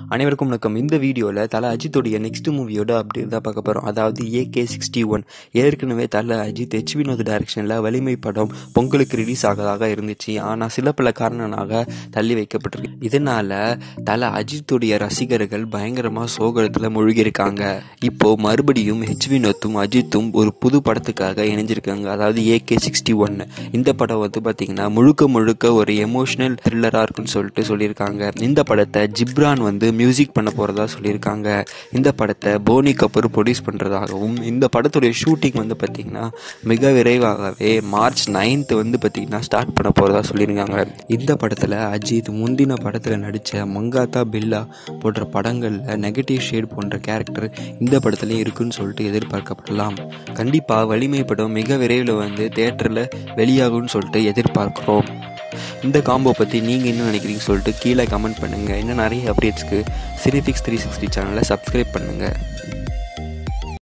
அனைவருக்கும் வணக்கம் இந்த வீடியோவில் தலை அஜித்தோடைய நெக்ஸ்ட் மூவியோட அப்டேட் தான் பார்க்க போகிறோம் அதாவது ஏகே சிக்ஸ்டி ஒன் ஏற்கனவே தலை அஜித் ஹெச் வினோத் டைரக்ஷனில் வலிமை படம் பொங்கலுக்கு ரிலீஸ் ஆகதாக இருந்துச்சு ஆனால் சில பல காரணனாக தள்ளி வைக்கப்பட்டிருக்கு இதனால தலை அஜித்துடைய ரசிகர்கள் பயங்கரமாக சோகத்தில் மூழ்கியிருக்காங்க இப்போ மறுபடியும் ஹெச் வினோத்தும் அஜித்தும் ஒரு புது படத்துக்காக இணைஞ்சிருக்காங்க அதாவது ஏகே சிக்ஸ்டி ஒன் இந்த படம் வந்து பார்த்தீங்கன்னா முழுக்க முழுக்க ஒரு எமோஷனல் த்ரில்லராக இருக்குன்னு சொல்லிட்டு சொல்லியிருக்காங்க இந்த படத்தை ஜிப்ரான் வந்து மியூசிக் பண்ண போகிறதா சொல்லியிருக்காங்க இந்த படத்தை போனி கபூர் ப்ரொடியூஸ் பண்ணுறதாகவும் இந்த படத்துடைய ஷூட்டிங் வந்து பார்த்திங்கன்னா மிக விரைவாகவே மார்ச் நைன்த் வந்து பார்த்திங்கன்னா ஸ்டார்ட் பண்ண போகிறதா சொல்லியிருக்காங்க இந்த படத்தில் அஜித் முந்தின படத்தில் நடித்த மங்காத்தா பில்லா போன்ற படங்களில் நெகட்டிவ் ஷேட் போன்ற கேரக்டர் இந்த படத்துலையும் இருக்குன்னு சொல்லிட்டு எதிர்பார்க்கப்படலாம் கண்டிப்பாக வலிமை படம் மிக விரைவில் வந்து தேட்டரில் வெளியாகும்னு சொல்லிட்டு எதிர்பார்க்குறோம் இந்த காம்போ பற்றி நீங்கள் என்ன நினைக்கிறீங்க சொல்லிட்டு கீழே கமெண்ட் பண்ணுங்கள் இன்னும் நிறைய அப்டேட்ஸ்க்கு சினிஃபிக்ஸ் த்ரீ சிக்ஸ்டி சேனலை சப்ஸ்கிரைப் பண்ணுங்கள்